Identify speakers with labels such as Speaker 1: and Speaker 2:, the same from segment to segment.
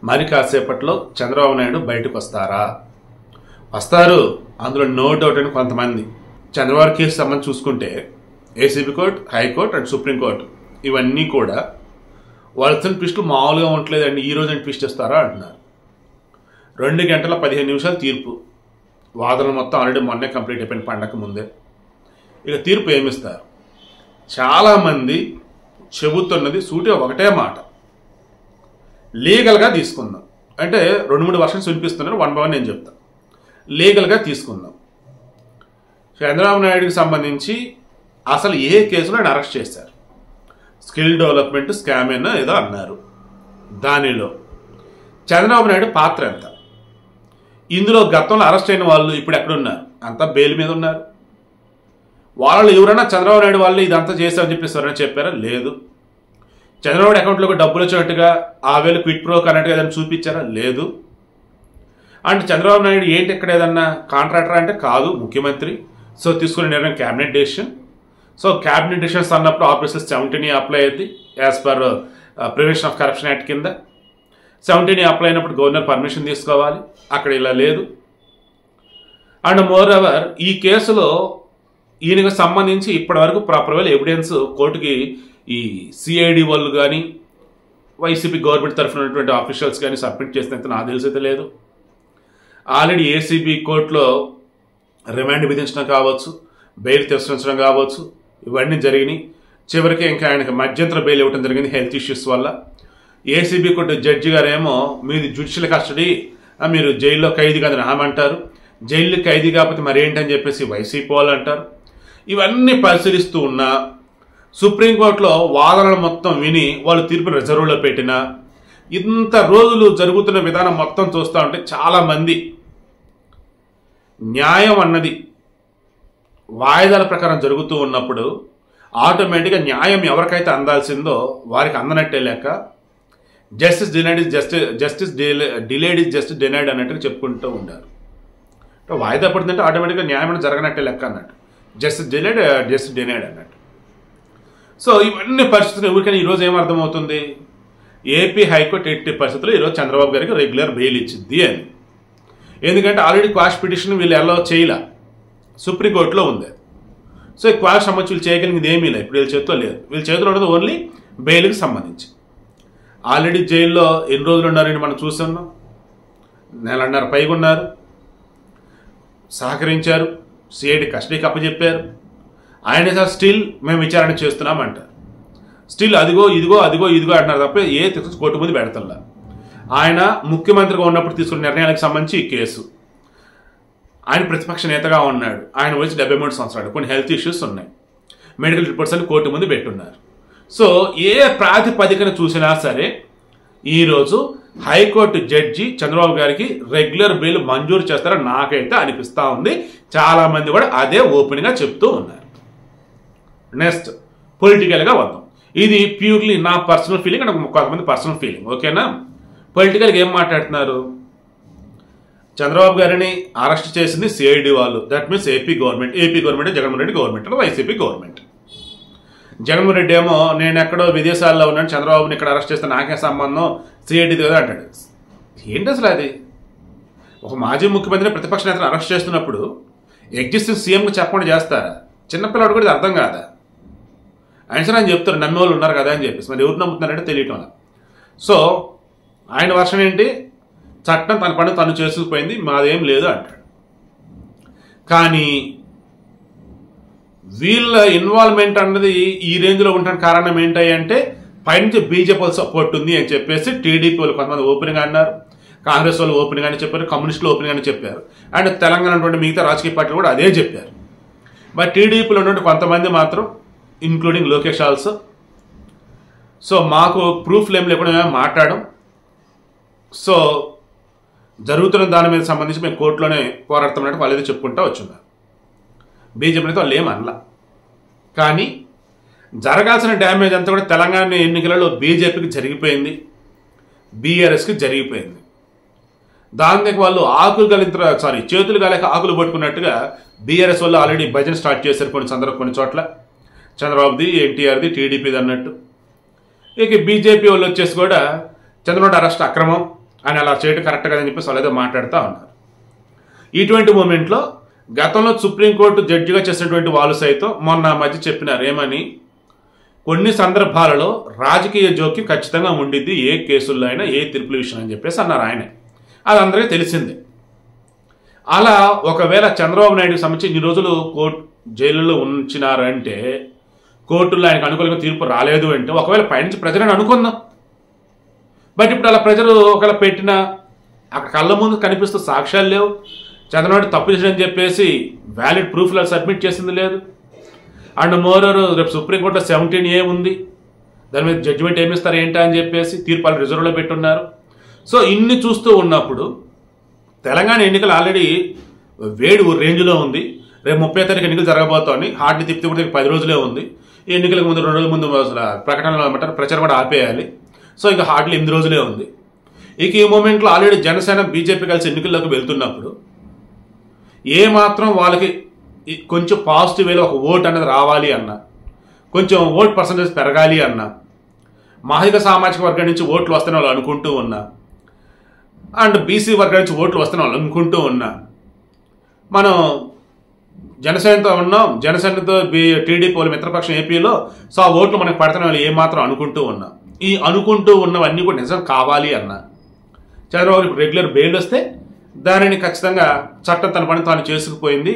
Speaker 1: మరి కాసేపట్లో చంద్రబాబు నాయుడు బయటకు వస్తారా వస్తారు అందులో నో డౌట్ అని కొంతమంది చంద్రబాబు కేసు సంబంధించి చూసుకుంటే ACB court high court and supreme court ఇవన్నీ కూడా వాళ్ళతో ట్విస్టులు మామూలుగా ఉండలేదండి ఈ రోజు ట్విస్ట్ ఇస్తారా అంటున్నారు రెండు గంటల పదిహేను నిమిషాలు తీర్పు వాదనలు మొత్తం ఆల్రెడీ మొన్నే కంప్లీట్ అయిపోయిన పండగ ముందే ఇక తీర్పు ఏమిస్తారు చాలామంది చెబుతున్నది సూటిగా ఒకటే మాట లీగల్గా తీసుకుందాం అంటే రెండు మూడు వర్షన్స్ వినిపిస్తున్నారు వన్ బై వన్ నేను చెప్తాను లీగల్గా తీసుకుందాం చంద్రబాబు నాయుడుకి సంబంధించి అసలు ఏ కేసులో ఆయన అరెస్ట్ చేశారు స్కిల్ డెవలప్మెంట్ స్కామ్ అయినా ఏదో అన్నారు దానిలో చంద్రబాబు నాయుడు పాత్ర ఎంత ఇందులో గతంలో అరెస్ట్ అయిన వాళ్ళు ఇప్పుడు ఎక్కడున్నారు అంతా బెయిల్ మీద ఉన్నారు వాళ్ళు ఎవరైనా చంద్రబాబు నాయుడు వాళ్ళు ఇదంతా చేశామని చెప్పేసి ఎవరైనా చెప్పారా లేదు చంద్రబాబు అకౌంట్లోకి డబ్బులు వచ్చినట్టుగా ఆ వేలు క్విట్ ప్రో అన్నట్టుగా ఏదైనా చూపించారా లేదు అంటే చంద్రబాబు నాయుడు ఏంటి ఇక్కడ ఏదన్నా కాంట్రాక్టర్ అంటే కాదు ముఖ్యమంత్రి సో తీసుకునే నిర్ణయం cabinet decision so cabinet decisions అన్నప్పుడు ఆఫీసెస్ సెవెంటీని అప్లై అయ్యింది as per prevention of corruption act కింద సెవెంటీని అప్లై అయినప్పుడు గవర్నర్ పర్మిషన్ తీసుకోవాలి అక్కడ ఇలా లేదు అండ్ మోర్ ఎవర్ ఈ కేసులో ఈయనకు సంబంధించి ఇప్పటివరకు ప్రాపర్ వెల్ ఎవిడెన్స్ కోర్టుకి ఈ సిఐడి వాళ్ళు కానీ వైసీపీ గవర్నమెంట్ తరఫున ఉన్నటువంటి ఆఫీషియల్స్ కానీ సబ్మిట్ చేసినంత నాకు తెలిసైతే లేదు ఆల్రెడీ ఏసీబీ కోర్టులో రిమాండ్ విధించడం కావచ్చు బెయిల్ తిరస్కరించడం కావచ్చు ఇవన్నీ జరిగినాయి చివరికి ఇంకా ఆయనకి మధ్యంతర బెయిల్ ఇవ్వడం జరిగింది హెల్త్ ఇష్యూస్ వల్ల ఏసీబీ కోర్టు జడ్జి గారేమో మీది జ్యుడిషియల్ కస్టడీ ఆ, మీరు జైల్లో ఖైదీ కదా రామంటారు జైలు ఖైదీ కాకపోతే మరి ఏంటని చెప్పేసి వైసీపీ వాళ్ళు అంటారు ఇవన్నీ పరిశీలిస్తూ ఉన్నా సుప్రీంకోర్టులో వాదనలు మొత్తం విని వాళ్ళు తీర్పుని రిజర్వ్లో పెట్టిన ఇంత రోజులు జరుగుతున్న విధానం మొత్తం చూస్తూ ఉంటే చాలా మంది న్యాయం అన్నది వాయిదాల ప్రకారం జరుగుతూ ఉన్నప్పుడు ఆటోమేటిక్గా న్యాయం ఎవరికైతే అందాల్సిందో వారికి అందనట్టే లెక్క justice denied is justice justice delayed is justice denied అన్నట్టుగా చెప్పుకుంటూ ఉండారు అంటే వాయిదా పడుతుందంటే ఆటోమేటిక్గా న్యాయం అనేది జరగనట్టే లెక్క అన్నట్టు జస్టిస్ డిలేడ్ జస్టిస్ డినైడ్ అన్నట్టు సో ఇవన్నీ పరిస్థితులు ఎవరికైనా ఈరోజు ఏమర్థమవుతుంది ఏపీ హైకోర్టు ఎట్టి పరిస్థితుల్లో ఈరోజు చంద్రబాబు గారికి రెగ్యులర్ బెయిల్ ఇచ్చింది అని ఎందుకంటే ఆల్రెడీ క్వాష్ పిటిషన్ వీళ్ళు ఎలా చేయలే సుప్రీంకోర్టులో ఉంది సో ఈ క్వాష్ సంబంధించి వీళ్ళు చేయగలిగింది ఏమీ లేదు ఇప్పుడు వీళ్ళ చేతిలో లేదు వీళ్ళ చేతిలో ఉన్నది ఓన్లీ బెయిల్కి సంబంధించి ఆల్రెడీ జైల్లో ఎన్ని రోజులు ఉన్నారని మనం చూస్తున్నాం నెలన్నర పైగా ఉన్నారు సహకరించారు సిఐడి కస్టడీకి అప్పచెప్పారు ఆయన సార్ స్టిల్ మేము విచారణ చేస్తున్నాం అంటారు స్టిల్ అదిగో ఇదిగో అదిగో ఇదిగో అంటున్నారు తప్ప ఏ తీసుకొచ్చి కోర్టు ముందు పెడతల్లా ఆయన ముఖ్యమంత్రిగా ఉన్నప్పుడు తీసుకున్న నిర్ణయాలకు సంబంధించి ఈ కేసు ఆయన ప్రతిపక్ష నేతగా ఉన్నాడు ఆయన వచ్చి డెబ్బై మూడు సంవత్సరాలు కొన్ని హెల్త్ ఇష్యూస్ ఉన్నాయి మెడికల్ రిపోర్ట్స్ అని కోర్టు ముందు పెట్టున్నారు సో ఏ ప్రాతిపదికన చూసినా సరే ఈరోజు హైకోర్టు జడ్జి చంద్రబాబు గారికి రెగ్యులర్ బెయిల్ మంజూరు చేస్తారని నాకైతే అనిపిస్తూ ఉంది చాలా మంది కూడా అదే ఓపెన్గా చెప్తూ ఉన్నారు నెక్స్ట్ పొలిటికల్గా వద్దాం ఇది ప్యూర్లీ నా పర్సనల్ ఫీలింగ్ అండ్ కొంతమంది పర్సనల్ ఫీలింగ్ ఓకేనా పొలిటికల్గా ఏం మాట్లాడుతున్నారు చంద్రబాబు గారిని అరెస్ట్ చేసింది సిఐడి వాళ్ళు that means AP government AP government Jaganmohan Reddy government YCP government Jaganmohan Reddy ఏమో నేను ఎక్కడో విదేశాల్లో ఉన్నాను చంద్రబాబుని ఇక్కడ అరెస్ట్ చేస్తే నాకే సంబంధం సిఐడి కదా అంటాడు ఏంటి అసలు అది ఒక మాజీ ముఖ్యమంత్రిని ప్రతిపక్ష నేతను అరెస్ట్ చేస్తున్నప్పుడు ఎగ్జిస్టింగ్ సీఎంకి చెప్పకుండా చేస్తారా చిన్నపిల్లడు కూడా ఇది అర్థం కాదా ఆయన సరే ఆయన చెప్తారు నమ్మే వాళ్ళు ఉన్నారు కదా అని చెప్పేసి మరి ఎవరు నమ్ముతున్నారంటే తెలియటం లేదు. సో ఆయన వర్షం ఏంటి చట్టం తన పని తను చేసుకుపోయింది మాదేం లేదు అంటాడు కానీ వీళ్ళ ఇన్వాల్వ్మెంట్ అన్నది ఈ రేంజ్లో ఉండడానికి కారణం ఏంటి అంటే పైనుంచి బీజేపీ సపోర్ట్ ఉంది అని చెప్పేసి టీడీపీ వాళ్ళు కొంతమంది ఓపెన్గా అన్నారు కాంగ్రెస్ వాళ్ళు ఓపెన్గా అని చెప్పారు కమ్యూనిస్టులు ఓపెన్గా అని చెప్పారు అండ్ తెలంగాణ ఉన్నటువంటి మిగతా రాజకీయ పార్టీలు కూడా అదే చెప్పారు బట్ టీడీపీలో ఉన్నటువంటి కొంతమంది మాత్రం ఇంక్లూడింగ్ లోకేష్ ఆల్సో సో మాకు ప్రూఫ్ లేం లేకుండా మేము మాట్లాడడం సో జరుగుతున్న దాని మీద సంబంధించి మేము కోర్టులోనే పోరాడుతున్నట్టు వాళ్ళు ఏదో చెప్పుకుంటూ వచ్చున్నారు బీజేపీ అయితే వాళ్ళు ఏం అనలా కానీ జరగాల్సిన డ్యామేజ్ అంతా కూడా తెలంగాణ ఎన్నికలలో బీజేపీకి జరిగిపోయింది బీఆర్ఎస్కి జరిగిపోయింది దానికి వాళ్ళు ఆకులు కలింత సారీ చేతులు కాలేక ఆకులు పట్టుకున్నట్టుగా బీఆర్ఎస్ వాళ్ళు ఆల్రెడీ భజన స్టార్ట్ చేశారు కొన్ని సందర్భ కొన్ని చోట్ల చంద్రబాబుది ఎన్టీఆర్ది టీడీపీది అన్నట్టు ఇక బీజేపీ వాళ్ళు వచ్చేసి కూడా చంద్రబాబు అరెస్ట్ అక్రమం ఆయన అలా చేయడం కరెక్ట్ కదని చెప్పేసి వాళ్ళు ఏదో మాట్లాడుతూ ఉన్నారు ఇటువంటి మూమెంట్లో గతంలో సుప్రీంకోర్టు జడ్జిగా చేసినటువంటి వాళ్ళు సైతం మొన్న మధ్య చెప్పినారు ఏమని కొన్ని సందర్భాలలో రాజకీయ జోక్యం ఖచ్చితంగా ఉండిద్ది ఏ కేసుల్లో అయినా ఏ తీర్పుల విషయం అని చెప్పేసి అన్నారు ఆయన అది అందరికీ తెలిసిందే అలా ఒకవేళ చంద్రబాబు నాయుడుకి సంబంధించి ఇన్ని రోజులు కోర్టు జైలులో ఉంచినారంటే కోర్టులో ఆయనకు అనుకూలంగా తీర్పు రాలేదు అంటే ఒకవేళ పైనుంచి ప్రజలను అనుకుందాం బట్ ఇప్పుడు అలా ప్రజలు ఒకవేళ పెట్టిన అక్కడ కళ్ళ ముందు కనిపిస్తూ సాక్ష్యాలు లేవు చంద్రబాబు తప్పు చేసాడని చెప్పేసి వ్యాలిడ్ ప్రూఫ్లు సబ్మిట్ చేసింది లేదు అండ్ మోరర్ రేపు సుప్రీంకోర్టులో సెవెంటీన్ ఏ ఉంది దాని మీద జడ్జిమెంట్ ఏమిస్తారు ఏంటా అని చెప్పేసి తీర్పు వాళ్ళు రిజర్వ్లో పెట్టున్నారు సో ఇన్ని చూస్తూ ఉన్నప్పుడు తెలంగాణ ఎన్నికలు ఆల్రెడీ వేడి రేంజ్లో ఉంది రేపు ముప్పై తారీఖు ఎన్నికలు జరగబోతోంది హార్డ్లీ తిప్పితే కూడా పది రోజులే ఉంది ఈ ఎన్నికలకు ముందు రెండు రోజుల ముందు అసలు ప్రకటనలు ఏమంటారు ప్రచారం కూడా ఆపేయాలి సో ఇంకా హార్డ్లీ ఎనిమిది రోజులే ఉంది ఇక ఈ మూమెంట్లో ఆల్రెడీ జనసేన బీజేపీ కలిసి ఎన్నికల్లోకి వెళ్తున్నప్పుడు ఏ మాత్రం వాళ్ళకి ఈ కొంచెం పాజిటివ్ వేలో ఒక ఓట్ అనేది రావాలి అన్న కొంచెం ఓట్ పర్సంటేజ్ పెరగాలి అన్న మాదిక సామాజిక వర్గం నుంచి ఓట్లు వస్తాయని వాళ్ళు అనుకుంటూ ఉన్నా అండ్ బీసీ వర్గం నుంచి ఓట్లు వస్తాయని వాళ్ళు అనుకుంటూ ఉన్నా మనం జనసేనతో ఉన్నాం జనసేనతో బీ టీడీపీ వాళ్ళ మిత్రపక్షం ఏపీలో సో ఆ ఓట్లు మనకు పడుతున్న వాళ్ళు ఏమాత్రం అనుకుంటూ ఉన్నాం ఈ అనుకుంటూ ఉన్నవన్నీ కూడా నిజం కావాలి అన్న చంద్రబాబు రెగ్యులర్ బెయిల్ వస్తే దానిని ఖచ్చితంగా చట్టం తన పని తాను చేసుకుపోయింది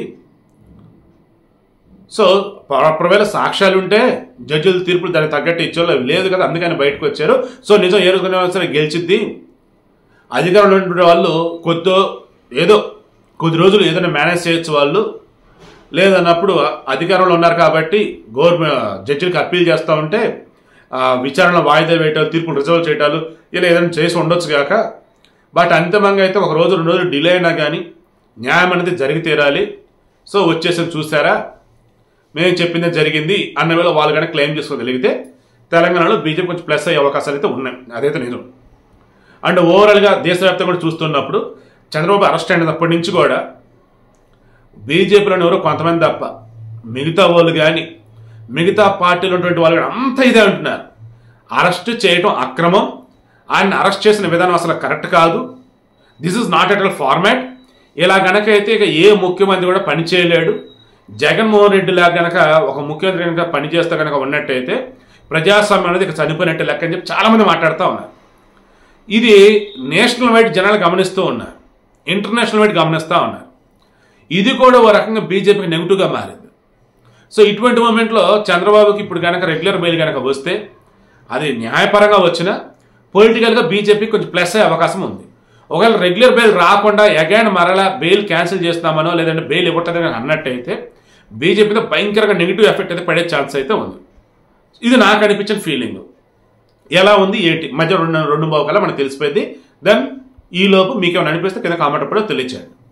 Speaker 1: సో ఒకవేళ సాక్ష్యాలు ఉంటే జడ్జిల తీర్పులు దానికి తగ్గట్టు ఇచ్చేవాళ్ళు అవి లేదు కదా అందుకని బయటకు వచ్చారు సో నిజం ఏ రోజుకునే సరే గెలిచిద్ది అధికారంలో ఉన్నటువంటి వాళ్ళు కొద్దో ఏదో కొద్ది రోజులు ఏదైనా మేనేజ్ చేయొచ్చు వాళ్ళు లేదన్నప్పుడు అధికారంలో ఉన్నారు కాబట్టి గవర్నమెంట్ జడ్జిలకు అప్పీల్ చేస్తూ ఉంటే ఆ, విచారణ వాయిదా వేయటాలు తీర్పులు రిజర్వ్ చేయటాలు ఇలా ఏదైనా చేసి ఉండొచ్చు కాక బట్ అంతిమంగా అయితే ఒక రోజు రెండు రోజులు డిలే అయినా కానీ న్యాయం అనేది జరిగి తీరాలి సో వచ్చేసి చూసారా మేము చెప్పిందే జరిగింది అన్న వేళ వాళ్ళు కనుక క్లెయిమ్ చేసుకోగలిగితే తెలంగాణలో బీజేపీ కొంచెం ప్లస్ అయ్యే అవకాశాలు అయితే ఉన్నాయి అదైతే నిజం అండ్ ఓవరాల్గా దేశవ్యాప్తంగా కూడా చూస్తున్నప్పుడు చంద్రబాబు అరెస్ట్ అయినప్పటి నుంచి కూడా బీజేపీలోని ఎవరో కొంతమంది తప్ప మిగతా వాళ్ళు కానీ మిగతా పార్టీలో ఉన్నటువంటి వాళ్ళు కూడా అంత ఇదే అంటున్నారు అరెస్ట్ చేయటం అక్రమం ఆయన అరెస్ట్ చేసిన విధానం అసలు కరెక్ట్ కాదు this is not at all format ఇలా గనకైతే ఇక ఏ ముఖ్యమంత్రి కూడా పని చేయలేడు జగన్మోహన్ రెడ్డి లాగా గనక ఒక ముఖ్యమంత్రి కనుక పని చేస్తే కనుక ఉన్నట్టయితే ప్రజాస్వామ్యం అనేది ఇక చనిపోయినట్టు లెక్క అని చెప్పి చాలామంది మాట్లాడుతూ ఉన్నారు ఇది నేషనల్ వైడ్ జనాలు గమనిస్తూ ఉన్నారు ఇంటర్నేషనల్ వైడ్ గమనిస్తూ ఉన్నారు ఇది కూడా ఓ రకంగా బీజేపీకి నెగిటివ్గా మారింది సో ఇటువంటి మూమెంట్లో చంద్రబాబుకి ఇప్పుడు కనుక రెగ్యులర్ బెయిల్ కనుక వస్తే అది న్యాయపరంగా వచ్చినా పొలిటికల్గా బీజేపీకి కొంచెం ప్లస్ అయ్యే అవకాశం ఉంది ఒకవేళ రెగ్యులర్ బెయిల్ రాకుండా అగైన్ మరలా బెయిల్ క్యాన్సిల్ చేస్తామనో లేదంటే బెయిల్ ఇవ్వట్లేదని అన్నట్టయితే బీజేపీతో భయంకరంగా నెగిటివ్ ఎఫెక్ట్ అయితే పడే ఛాన్స్ అయితే ఉంది ఇది నాకు అనిపించిన ఫీలింగ్ ఎలా ఉంది ఏంటి మధ్య రెండు రెండు బావు కల్లా మనకు తెలిసిపోయింది దెన్ ఈ లోపు మీకు ఏమైనా అనిపిస్తే కింద కామెంట్ కూడా తెలియచేయండి